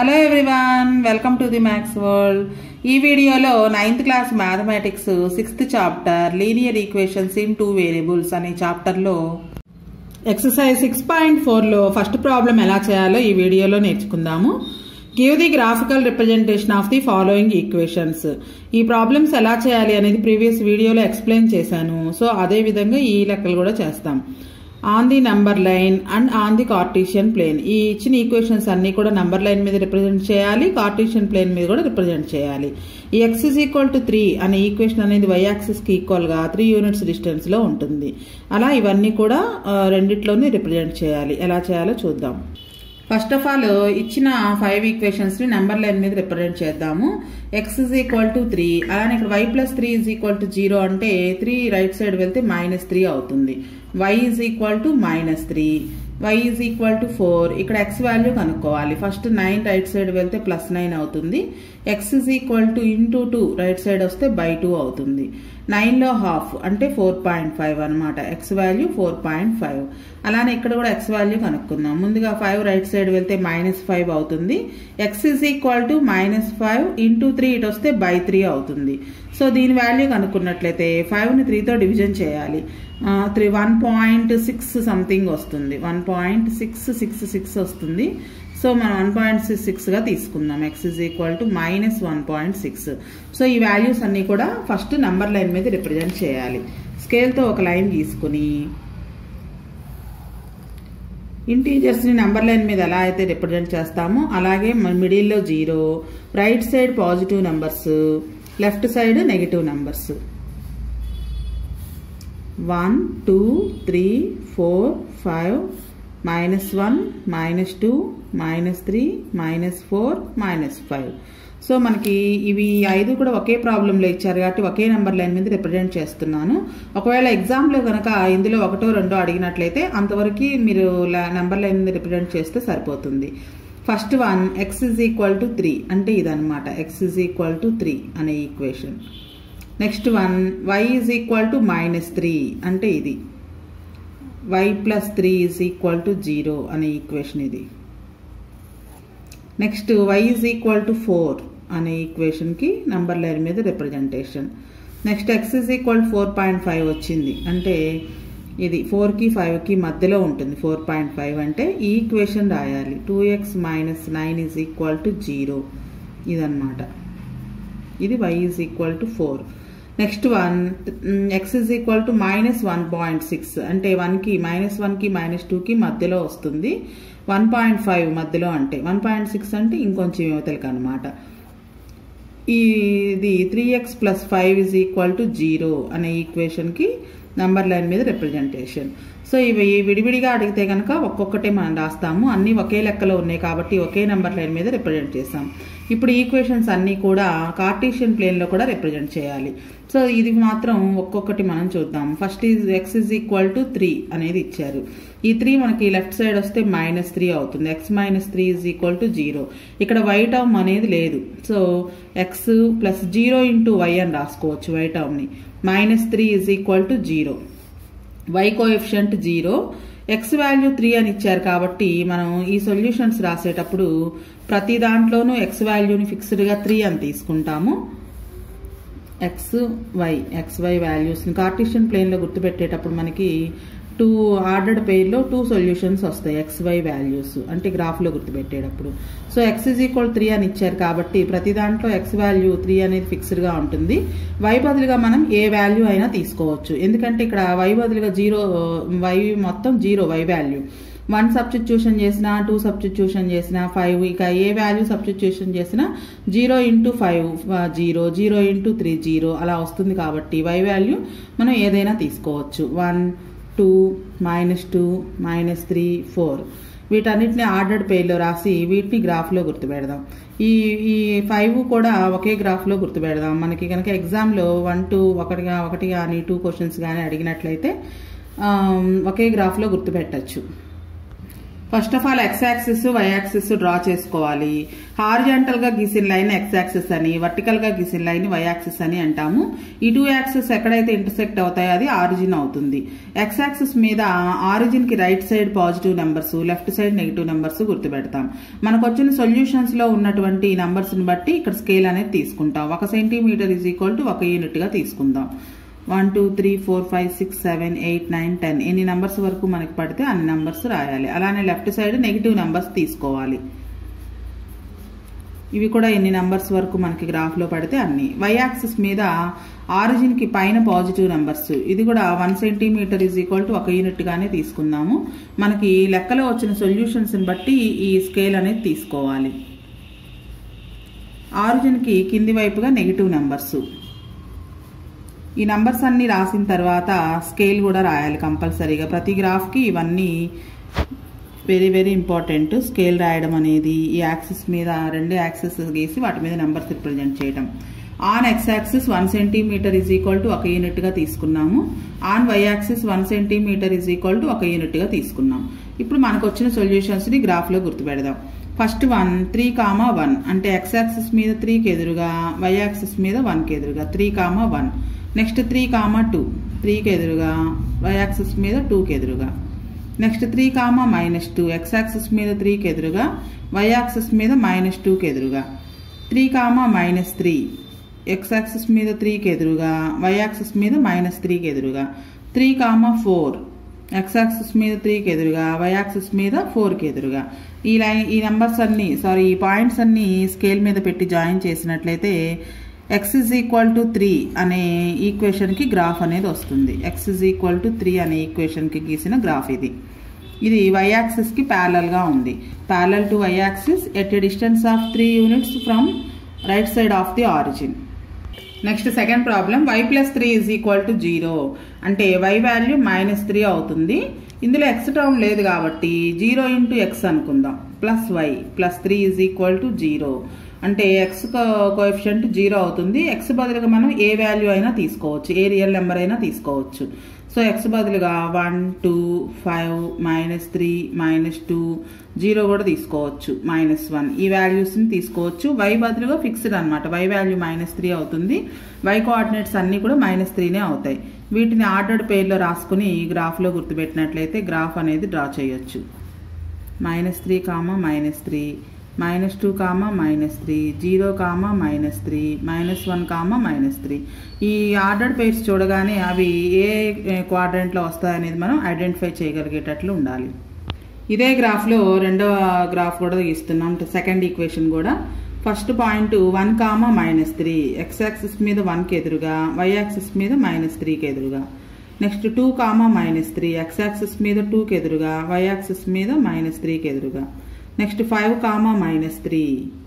Hello everyone welcome to the maths world ఈ వీడియోలో ninth class mathematics sixth chapter linear equations in two variables అనే చాప్టర్లో exercise six point ఫోర్లో first problem ఎలా చేయాలో ఈ వీడియోలో నేర్చుకుందాము give the graphical representation of the following equations ఈ ప్రాబ్లమ్స్ ఎలా చేయాలి అనేది ప్రీవియస్ వీడియోలో ఎక్స్ప్లెయిన్ చేశాను సో అదే విధంగా ఈ లెక్కలు కూడా చేస్తాం on the number line and on the cartesian plane ఈ ఇచ్చిన ఈక్వేషన్స్ అన్ని కూడా నంబర్ లైన్ మీద రిప్రజెంట్ చేయాలి కార్టీషియన్ ప్లేన్ మీద కూడా రిప్రజెంట్ చేయాలి ఈ x is equal to three అనే ఈక్వేషన్ అనేది వై యాక్సిస్ కి ఈక్వల్ గా త్రీ యూనిట్స్ డిస్టెన్స్ లో ఉంటుంది అలా ఇవన్నీ కూడా ఆ, రెండిట్లోనే రిప్రజెంట్ చేయాలి ఎలా చేయాలో చూద్దాం ఫస్ట్ ఆఫ్ ఆల్ ఇచ్చిన ఫైవ్ ఈక్వేషన్స్ ని నెంబర్ లైన్ మీద రిప్రజెంట్ చేద్దాము x is equal to three అలానే ఇక్కడ y plus three is equal to zero అంటే త్రీ రైట్ సైడ్ వెళ్తే మైనస్ త్రీ అవుతుంది y is equal to minus three y is equal to four ఇక్కడ x value కనుక్కోవాలి first nine right side వెళ్తే plus nine అవుతుంది x is equal to into two right side వస్తే by two అవుతుంది నైన్లో half అంటే four point five అనమాట x value four point five అలానే ఇక్కడ కూడా ఎక్స్ వాల్యూ కనుక్కుందాం ముందుగా ఫైవ్ రైట్ సైడ్ వెళ్తే మైనస్ ఫైవ్ అవుతుంది x is equal to minus five into three ఇటు వస్తే బై త్రీ అవుతుంది సో దీని వాల్యూ కనుక్కున్నట్లయితే ఫైవ్ని త్రీతో డివిజన్ చేయాలి three one point six something వస్తుంది one point six six six వస్తుంది సో మనం వన్ పాయింట్ సిక్స్ సిక్స్గా తీసుకుందాం X is equal to minus one point six so ఈ వాల్యూస్ అన్నీ కూడా ఫస్ట్ నంబర్ లైన్ మీద రిప్రజెంట్ చేయాలి స్కేల్తో ఒక లైన్ గీసుకుని ఇంటీజర్స్ని నెంబర్ లైన్ మీద ఎలా అయితే రిప్రజెంట్ చేస్తామో అలాగే మిడిల్లో zero right side positive numbers left side negative numbers one two three four five minus one minus two minus three minus four minus five so మనకి ఇవి ఐదు కూడా ఒకే ప్రాబ్లంలో ఇచ్చారు కాబట్టి ఒకే నెంబర్ లైన్ మీద రిప్రజెంట్ చేస్తున్నాను ఒకవేళ ఎగ్జామ్లో కనుక ఇందులో ఒకటో రెండో అడిగినట్లయితే అంతవరకు మీరు నెంబర్ లైన్ మీద రిప్రజెంట్ చేస్తే సరిపోతుంది first one x is equal to three అంటే ఇదనమాట x is equal to three అనే equation next one y is equal to minus three అంటే ఇది y plus three is equal to zero అనే equation ఇది next y is equal to four అనే ఈక్వేషన్కి number line మీద representation next x is equal four point five వచ్చింది అంటే ఇది ఫోర్కి ఫైవ్కి మధ్యలో ఉంటుంది ఫోర్ పాయింట్ ఫైవ్ అంటే ఈ ఈక్వేషన్ రాయాలి two x minus nine is equal to zero ఇదన్నమాట ఇది y is equal to four next one x is equal to minus one point six అంటే వన్కి మైనస్ వన్కి మైనస్ టూకి మధ్యలో వస్తుంది వన్ పాయింట్ ఫైవ్ మధ్యలో అంటే వన్ పాయింట్ సిక్స్ అంటే ఇంకొంచెం యువతలకి అనమాట ఇది three x plus five is equal to zero అనే ఈక్వేషన్కి నంబర్ లైన్ మీద రిప్రజెంటేషన్ సో ఇవి విడివిడిగా అడిగితే కనుక ఒక్కొక్కటే మనం రాస్తాము అన్నీ ఒకే లెక్కలో ఉన్నాయి కాబట్టి ఒకే నెంబర్ లైన్ మీద రిప్రజెంట్ చేస్తాం ఇప్పుడు ఈక్వేషన్స్ అన్నీ కూడా కార్టీషియన్ ప్లేన్లో కూడా రిప్రజెంట్ చేయాలి సో ఇది మాత్రం ఒక్కొక్కటి మనం చూద్దాం first is x is equal to three అనేది ఇచ్చారు ఈ త్రీ మనకి లెఫ్ట్ సైడ్ వస్తే మైనస్ త్రీ అవుతుంది x minus three is equal to zero ఇక్కడ వై టర్మ్ అనేది లేదు so x plus zero into y అని రాసుకోవచ్చు వై టర్మ్ని minus three is equal to zero y coefficient zero x value three అని ఇచ్చారు కాబట్టి మనం ఈ సొల్యూషన్స్ రాసేటప్పుడు ప్రతి దాంట్లోనూ ఎక్స్ వాల్యూని ఫిక్స్డ్గా త్రీ అని తీసుకుంటాము ఎక్స్ వై ఎక్స్ వై వాల్యూస్ని కార్టీషియన్ ప్లేన్లో గుర్తుపెట్టేటప్పుడు మనకి టూ ఆర్డర్డ్ పెయిర్లో టూ సొల్యూషన్స్ వస్తాయి ఎక్స్ వై వాల్యూస్ అంటే గ్రాఫ్లో గుర్తుపెట్టేటప్పుడు so x is equal three అని ఇచ్చారు కాబట్టి ప్రతి దాంట్లో ఎక్స్ వాల్యూ త్రీ అనేది ఫిక్స్డ్గా ఉంటుంది వై బదులుగా మనం ఏ వాల్యూ అయినా తీసుకోవచ్చు ఎందుకంటే ఇక్కడ వై బదులుగా జీరో వై మొత్తం zero y value one substitution చేసినా టూ సబ్స్టిట్యూషన్ చేసినా ఫైవ్ ఇక ఏ వాల్యూ సబ్స్టిట్యూషన్ చేసినా zero into five zero zero into three zero అలా వస్తుంది కాబట్టి వై వాల్యూ మనం ఏదైనా తీసుకోవచ్చు one two minus two minus three four వీటన్నిటిని ఆర్డర్డ్ పేర్లో రాసి వీటిని గ్రాఫ్లో గుర్తుపెడదాం ఈ ఈ ఫైవ్ కూడా ఒకే గ్రాఫ్లో గుర్తుపెడదాం మనకి కనుక ఎగ్జామ్లో వన్ టూ ఒకటిగా ఒకటి కానీ టూ క్వశ్చన్స్ కానీ అడిగినట్లయితే ఒకే గ్రాఫ్లో గుర్తుపెట్టచ్చు first of all x axis y axis draw చేసుకోవాలి హారిజాంటల్ గా గీసిన లైన్ ఎక్స్ యాక్సిస్ అని వర్టికల్ గా గీసిన లైన్ వై యాక్సిస్ అని అంటాము ఈ టూ యాక్సిస్ ఎక్కడైతే ఇంటర్సెక్ట్ అవుతాయో అది ఆరిజిన్ అవుతుంది ఎక్స్ యాక్సిస్ మీద ఆరిజిన్ కి right side positive numbers left side negative numbers గుర్తుపెడతాం మనకు వచ్చిన సొల్యూషన్స్ లో ఉన్నటువంటి నంబర్స్ ని బట్టి ఇక్కడ స్కేల్ అనేది తీసుకుంటాం ఒక సెంటీమీటర్ ఈజ్ ఈక్వల్ టు ఒక యూనిట్ గా తీసుకుందాం one two three four five six seven eight nine ten ఎన్ని నంబర్స్ వరకు మనకి పడితే అన్ని నంబర్స్ రాయాలి అలానే లెఫ్ట్ సైడ్ నెగిటివ్ నంబర్స్ తీసుకోవాలి ఇవి కూడా ఎన్ని నంబర్స్ వరకు మనకి గ్రాఫ్లో పడితే అన్ని వై యాక్సిస్ మీద ఆరిజిన్కి పైన పాజిటివ్ నెంబర్స్ ఇది కూడా one centimetre is equal to ఒక యూనిట్గానే తీసుకుందాము మనకి లెక్కలో వచ్చిన సొల్యూషన్స్ని బట్టి ఈ స్కేల్ అనేది తీసుకోవాలి ఆరిజిన్కి కింది వైపుగా నెగిటివ్ నెంబర్స్ ఈ నంబర్స్ అన్ని రాసిన తర్వాత స్కేల్ కూడా రాయాలి కంపల్సరీగా ప్రతి గ్రాఫ్కి ఇవన్నీ వెరీ వెరీ ఇంపార్టెంట్ స్కేల్ రాయడం అనేది ఈ యాక్సిస్ మీద రెండు యాక్సిస్ గీసి వాటి మీద నెంబర్స్ రిప్రజెంట్ చేయడం on x axis one centimetre is equal to ఒక యూనిట్గా తీసుకున్నాము on y axis one centimetre is equal to ఒక యూనిట్గా తీసుకున్నాం ఇప్పుడు మనకు వచ్చిన సొల్యూషన్స్ని గ్రాఫ్లో గుర్తుపెడదాం first one three comma one అంటే ఎక్స్ యాక్సిస్ మీద త్రీకి ఎదురుగా వై యాక్సిస్ మీద వన్కి ఎదురుగా three comma one next three comma two త్రీకి ఎదురుగా వై యాక్సిస్ మీద టూకి ఎదురుగా next three comma minus two X axis మీద త్రీకి ఎదురుగా వై యాక్సిస్ మీద మైనస్ టూకి ఎదురుగా three comma minus three x axis మీద త్రీకి ఎదురుగా వై యాక్సిస్ మీద మైనస్ త్రీకి ఎదురుగా three comma four x axis మీద త్రీకి ఎదురుగా వై యాక్సిస్ మీద ఫోర్కి ఎదురుగా ఈ లైన్ ఈ నెంబర్స్ అన్ని సారీ ఈ పాయింట్స్ అన్ని స్కేల్ మీద పెట్టి జాయిన్ చేసినట్లయితే x is equal to three అనే ఈక్వేషన్కి గ్రాఫ్ అనేది వస్తుంది x is equal to three అనే ఈక్వేషన్కి గీసిన గ్రాఫ్ ఇది ఇది వై యాక్సిస్కి ప్యారలల్గా ఉంది parallel to y axis at a distance of three units from right side of the origin next second problem y plus three is equal to zero అంటే y value minus three అవుతుంది ఇందులో x term లేదు కాబట్టి zero into x అనుకుందాం plus y plus three is equal to zero అంటే x coefficient zero అవుతుంది x బదులుగా మనం ఏ వాల్యూ అయినా తీసుకోవచ్చు ఏ రియల్ నెంబర్ అయినా తీసుకోవచ్చు సో ఎక్స్ బదులుగా one two five minus three minus two zero కూడా తీసుకోవచ్చు మైనస్ వన్ ఈ వాల్యూస్ని తీసుకోవచ్చు వై బదులుగా ఫిక్స్డ్ అనమాట వై వాల్యూ మైనస్ త్రీ అవుతుంది వై కోఆర్డినేట్స్ అన్నీ కూడా మైనస్ త్రీనే అవుతాయి వీటిని ఆర్డర్డ్ పేర్లో రాసుకుని గ్రాఫ్లో గుర్తుపెట్టినట్లయితే గ్రాఫ్ అనేది డ్రా చేయొచ్చు minus three comma minus three minus two comma minus three zero comma minus three minus one comma minus three ఈ ఆర్డర్డ్ పేర్స్ చూడగానే అవి ఏ క్వాడ్రెంట్లో వస్తాయనేది మనం ఐడెంటిఫై చేయగలిగేటట్లు ఉండాలి ఇదే గ్రాఫ్లో రెండవ గ్రాఫ్ కూడా ఇస్తున్నాం సెకండ్ ఈక్వేషన్ కూడా first point one comma minus three x axis మీద వన్కి ఎదురుగా వై యాక్సిస్ మీద మైనస్ త్రీకి ఎదురుగా next two comma minus three x axis మీద టూకి ఎదురుగా వై యాక్సిస్ మీద మైనస్ త్రీకి ఎదురుగా next five comma minus three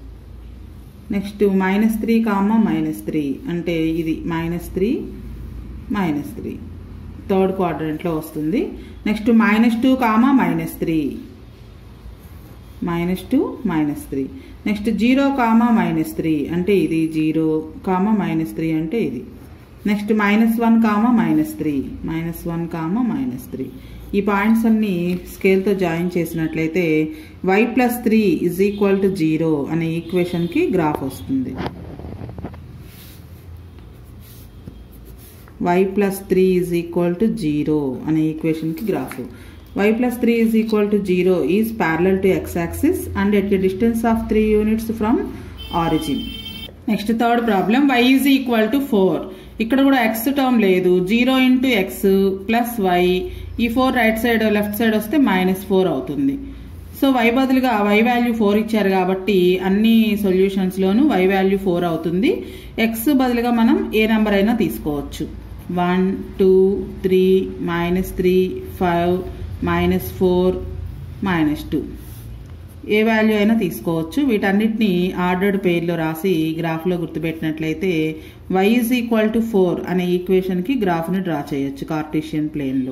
next minus three comma minus three అంటే ఇది minus three minus three third క్వాడ్రంట్లో వస్తుంది next minus two comma minus three minus two minus three next zero comma minus three అంటే ఇది zero comma minus three అంటే ఇది next minus one comma minus three minus one comma minus three ఈ points అన్ని స్కేల్తో join చేసినట్లయితే y plus three is equal to zero అనే ఈక్వేషన్కి గ్రాఫ్ వస్తుంది y plus three is equal to zero అనే ఈక్వేషన్కి graph y plus 3 is equal to 0 is parallel to x-axis and at a distance of 3 units from origin. Next third problem y is equal to four ఇక్కడ కూడా x term లేదు zero into x plus y ఈ four right side left side వస్తే minus four అవుతుంది so y బదులుగా y value four ఇచ్చారు కాబట్టి అన్ని సొల్యూషన్స్లోనూ వై వాల్యూ ఫోర్ అవుతుంది ఎక్స్ బదులుగా మనం ఏ నెంబర్ అయినా తీసుకోవచ్చు one two three minus three five minus four minus two ఏ వాల్యూ అయినా తీసుకోవచ్చు వీటన్నిటిని ఆర్డర్డ్ పేర్లో రాసి గ్రాఫ్లో గుర్తుపెట్టినట్లయితే y is equal to four అనే ఈక్వేషన్కి గ్రాఫ్ని డ్రా చేయొచ్చు కార్టీషియన్ ప్లేన్లో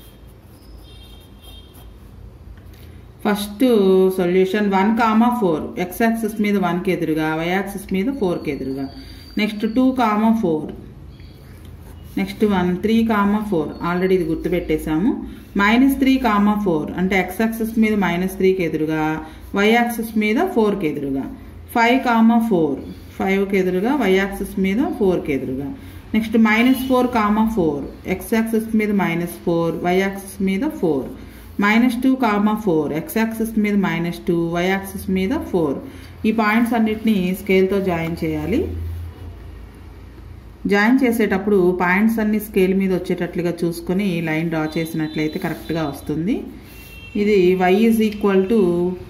first solution one comma four x axis మీద వన్కి ఎదురుగా వై యాక్సిస్ మీద ఫోర్కి ఎదురుగా next two comma four next one three comma four already ఇది గుర్తుపెట్టేశాము మైనస్ త్రీ కామా ఫోర్ అంటే ఎక్స్ యాక్సిస్ మీద మైనస్ త్రీకి ఎదురుగా వై యాక్సిస్ మీద ఫోర్కి ఎదురుగా ఫైవ్ కామా ఫోర్ ఫైవ్కి ఎదురుగా వై యాక్సిస్ మీద ఫోర్కి ఎదురుగా next minus four comma four x axis మీద మైనస్ ఫోర్ వై యాక్సిస్ మీద four minus two comma four x axis మీద మైనస్ టూ వై యాక్సిస్ మీద ఫోర్ ఈ పాయింట్స్ అన్నిటిని స్కేల్తో జాయిన్ చేయాలి జాయిన్ చేసేటప్పుడు పాయింట్స్ అన్ని స్కేల్ మీద వచ్చేటట్లుగా చూసుకొని లైన్ డ్రా చేసినట్లయితే కరెక్ట్గా వస్తుంది ఇది y is equal to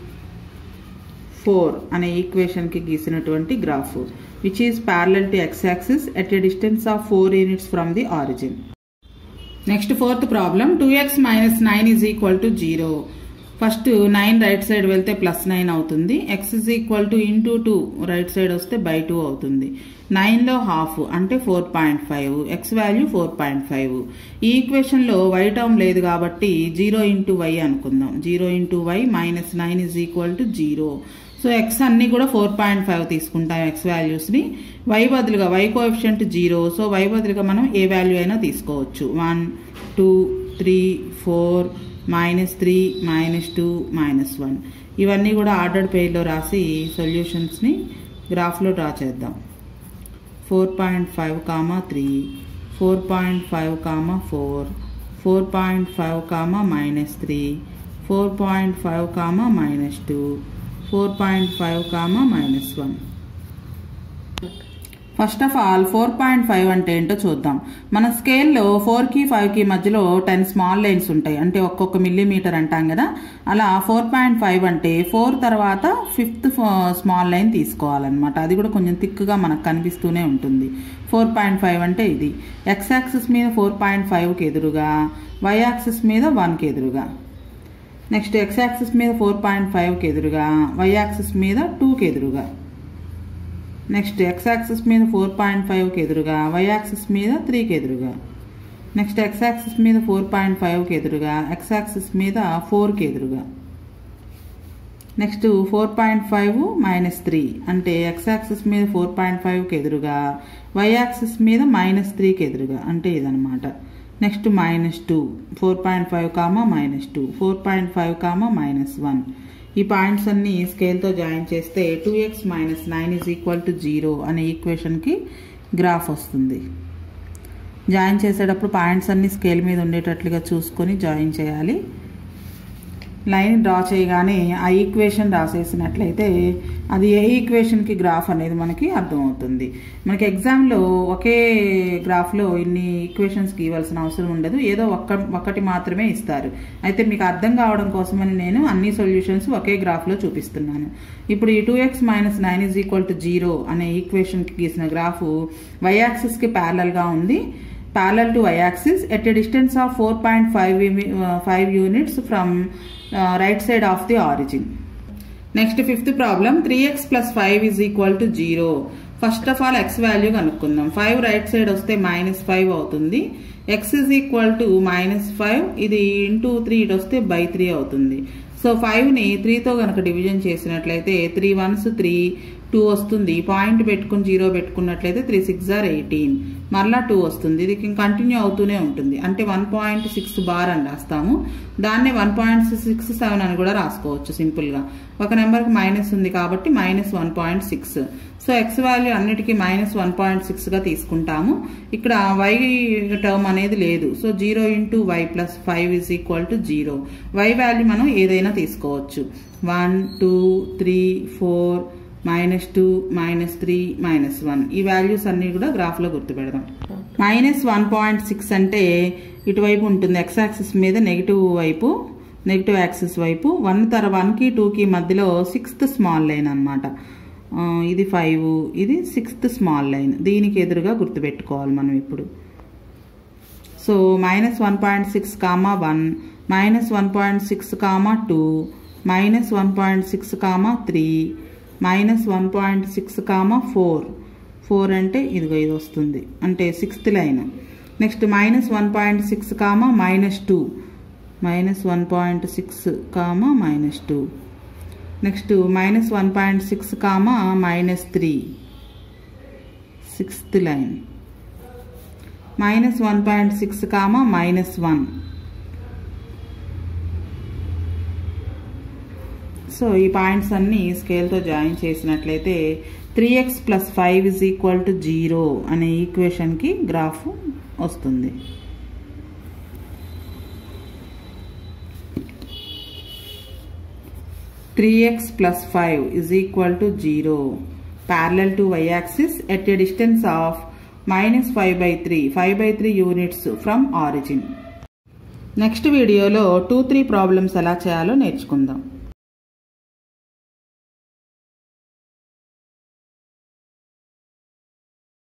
four అనే ఈక్వేషన్కి గీసినటువంటి graph which is parallel to x axis at a distance of four units from the origin next fourth problem two x minus nine is equal to zero first nine right side వెళ్తే plus nine అవుతుంది x is equal to into two right side వస్తే by two అవుతుంది నైన్లో half అంటే four point five x value four point five ఈ ఈక్వేషన్లో y term లేదు కాబట్టి జీరో ఇంటూ వై అనుకుందాం zero into y minus nine is equal to zero so x అన్ని కూడా ఫోర్ పాయింట్ ఫైవ్ తీసుకుంటాం ఎక్స్ వాల్యూస్ని వై బదులుగా y coefficient zero so y బదులుగా మనం ఏ వాల్యూ అయినా తీసుకోవచ్చు one two three four minus three minus two minus one ఇవన్నీ కూడా ఆర్డర్డ్ పేజ్లో రాసి సొల్యూషన్స్ని గ్రాఫ్లో డ్రా చేద్దాం four point five comma three four point five comma four four point five comma minus three four point five comma minus two four point five comma minus one first of all four point five అంటే ఏంటో చూద్దాం మన స్కేల్లో ఫోర్కి ఫైవ్కి మధ్యలో ten small lines ఉంటాయి అంటే ఒక్కొక్క మిల్లీమీటర్ అంటాం కదా అలా ఫోర్ పాయింట్ ఫైవ్ అంటే ఫోర్ తర్వాత ఫిఫ్త్ స్మాల్ లైన్ తీసుకోవాలన్నమాట అది కూడా కొంచెం థిక్గా మనకు కనిపిస్తూనే ఉంటుంది ఫోర్ పాయింట్ ఫైవ్ అంటే ఇది ఎక్స్ యాక్సిస్ మీద ఫోర్ పాయింట్ ఫైవ్కి ఎదురుగా వై యాక్సిస్ మీద వన్కి ఎదురుగా నెక్స్ట్ ఎక్స్ యాక్సిస్ మీద ఫోర్ పాయింట్ ఫైవ్కి ఎదురుగా వై యాక్సిస్ మీద టూకి ఎదురుగా నెక్స్ట్ ఎక్స్ యాక్సిస్ మీద ఫోర్ పాయింట్ ఫైవ్కి ఎదురుగా వై యాక్సిస్ మీద త్రీకి ఎదురుగా నెక్స్ట్ ఎక్స్ యాక్సిస్ మీద ఫోర్ పాయింట్ ఫైవ్కి ఎదురుగా ఎక్స్ యాక్సిస్ మీద ఫోర్కి ఎదురుగా next four point five minus three అంటే ఎక్స్ యాక్సిస్ మీద ఫోర్ పాయింట్ ఫైవ్కి ఎదురుగా వై యాక్సిస్ మీద మైనస్ త్రీకి ఎదురుగా అంటే ఇదనమాట next minus two four point five comma minus two four point five comma minus one ఈ పాయింట్స్ అన్ని స్కేల్తో జాయిన్ చేస్తే two x minus nine is equal to zero అనే ఈక్వేషన్కి గ్రాఫ్ వస్తుంది జాయిన్ చేసేటప్పుడు పాయింట్స్ అన్ని స్కేల్ మీద ఉండేటట్లుగా చూసుకొని జాయిన్ చేయాలి లైన్ డ్రా చేయగానే ఆ ఈక్వేషన్ రాసేసినట్లయితే అది ఏ ఈక్వేషన్కి గ్రాఫ్ అనేది మనకి అర్థమవుతుంది మనకి ఎగ్జామ్లో ఒకే గ్రాఫ్లో ఇన్ని ఈక్వేషన్స్కి ఇవ్వాల్సిన అవసరం ఉండదు ఏదో ఒక్క ఒక్కటి మాత్రమే ఇస్తారు అయితే మీకు అర్థం కావడం కోసమని నేను అన్ని సొల్యూషన్స్ ఒకే గ్రాఫ్లో చూపిస్తున్నాను ఇప్పుడు ఈ two x minus nine is equal to zero అనే ఈక్వేషన్కి గీసిన గ్రాఫ్ వై యాక్సిస్కి ప్యారలల్గా ఉంది parallel to y-axis at a distance of 4.5 5 units from uh, right side of the origin. Next fifth problem three x plus five is equal to zero first of all x value కనుక్కుందాం five right side వస్తే minus five అవుతుంది x is equal to minus five ఇది into three ఇటు వస్తే by three అవుతుంది so ఫైవ్ని త్రీతో కనుక డివిజన్ చేసినట్లయితే త్రీ వన్స్ త్రీ టూ వస్తుంది పాయింట్ పెట్టుకుని జీరో పెట్టుకున్నట్లయితే త్రీ సిక్స్ ఆర్ ఎయిటీన్ మరలా టూ వస్తుంది ఇది కంటిన్యూ అవుతూనే ఉంటుంది అంటే వన్ పాయింట్ సిక్స్ బార్ అని రాస్తాము దాన్నే వన్ పాయింట్ సిక్స్ సెవెన్ అని కూడా రాసుకోవచ్చు సింపుల్గా ఒక నెంబర్కి మైనస్ ఉంది కాబట్టి minus one point six so x value అన్నిటికీ మైనస్ వన్ పాయింట్ సిక్స్గా తీసుకుంటాము ఇక్కడ వై టర్మ్ అనేది లేదు so zero into y plus five is equal to zero y value మనం ఏదైనా తీసుకోవచ్చు one two three four minus two minus three minus one ఈ వాల్యూస్ అన్ని కూడా గ్రాఫ్లో గుర్తుపెడదాం మైనస్ వన్ పాయింట్ సిక్స్ అంటే ఇటువైపు ఉంటుంది ఎక్స్ యాక్సిస్ మీద నెగిటివ్ వైపు నెగిటివ్ యాక్సిస్ వైపు వన్ తర వన్కి టూకి మధ్యలో సిక్స్త్ స్మాల్ లైన్ అనమాట ఇది ఫైవ్ ఇది సిక్స్త్ స్మాల్ లైన్ దీనికి ఎదురుగా గుర్తుపెట్టుకోవాలి మనం ఇప్పుడు so minus one point six comma one minus one point six comma two minus one point six comma three minus one point six comma four four అంటే ఇదిగో ఇది వస్తుంది అంటే sixth line next minus one point six comma minus two minus one point six comma minus two next minus one point six comma minus three sixth line minus one point six comma minus one so ఈ points అన్ని స్కేల్తో join చేసినట్లయితే three x plus five is equal to zero అనే ఈక్వేషన్కి graph వస్తుంది three x plus five is equal to zero parallel to y axis at a distance of minus five by three five by three units from origin next వీడియోలో two three problems ఎలా చేయాలో నేర్చుకుందాం